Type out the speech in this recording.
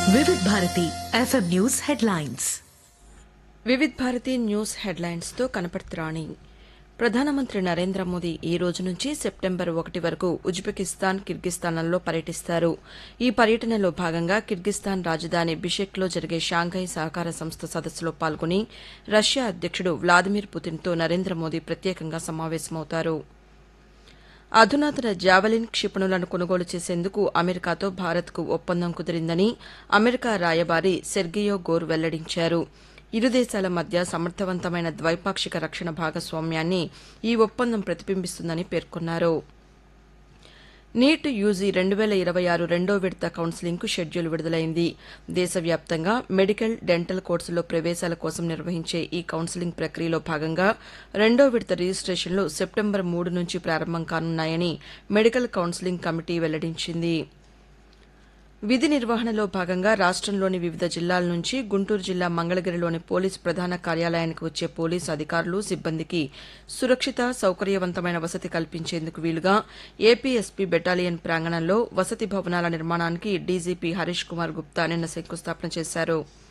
Vividh Bharati FM news headlines Vividh Bharati news హెడ్లైన్స్తో కనపడుతురాణి ప్రధానమంత్రి నరేంద్ర మోదీ ఈ రోజు నుంచి సెప్టెంబర్ ఒకటి వరకు ఉజ్బెకిస్తాన్ కిర్గిస్తాన్లలో పర్యటిస్తారు ఈ పర్యటనలో భాగంగా కిర్గిస్తాన్ రాజధాని బిషెక్లో జరిగే షాంఘై సహకార సంస్థ సదస్సులో పాల్గొని రష్యా అధ్యక్షుడు వ్లాదిమిర్ పుతిన్తో నరేంద్ర మోదీ ప్రత్యేకంగా సమావేశమవుతారు అధునాతన జావెలిన్ క్షిపణులను కొనుగోలు చేసేందుకు అమెరికాతో భారత్కు ఒప్పందం కుదిరిందని అమెరికా రాయబారి సెర్గియో గోర్ వెల్లడించారు ఇరు దేశాల మధ్య సమర్థవంతమైన ద్వైపాక్షిక రక్షణ భాగస్వామ్యాన్ని ఈ ఒప్పందం ప్రతిబింబిస్తుందని పేర్కొన్నారు నీట్ యూజీ రెండు వేల ఇరవై ఆరు రెండో విడత కౌన్సిలింగ్కు షెడ్యూల్ విడుదలైంది దేశవ్యాప్తంగా మెడికల్ డెంటల్ కోర్సుల్లో ప్రవేశాల కోసం నిర్వహించే ఈ కౌన్సిలింగ్ ప్రక్రియలో భాగంగా రెండో విడత రిజిస్టేషన్లు సెప్టెంబర్ మూడు నుంచి ప్రారంభం కానున్నాయని మెడికల్ కౌన్సిలింగ్ కమిటీ వెల్లడించింది విధి నిర్వహణలో భాగంగా రాష్టంలోని వివిధ జిల్లాల నుంచి గుంటూరు జిల్లా మంగళగిరిలోని పోలీసు ప్రధాన కార్యాలయానికి వచ్చే పోలీసు అధికారులు సిబ్బందికి సురక్షిత సౌకర్యవంతమైన వసతి కల్పించేందుకు వీలుగా ఏపీఎస్పీ బెటాలియన్ ప్రాంగణంలో వసతి భవనాల నిర్మాణానికి డీజీపీ హరీష్ కుమార్ గుప్తా నిన్న శంకుస్థాపన చేశారు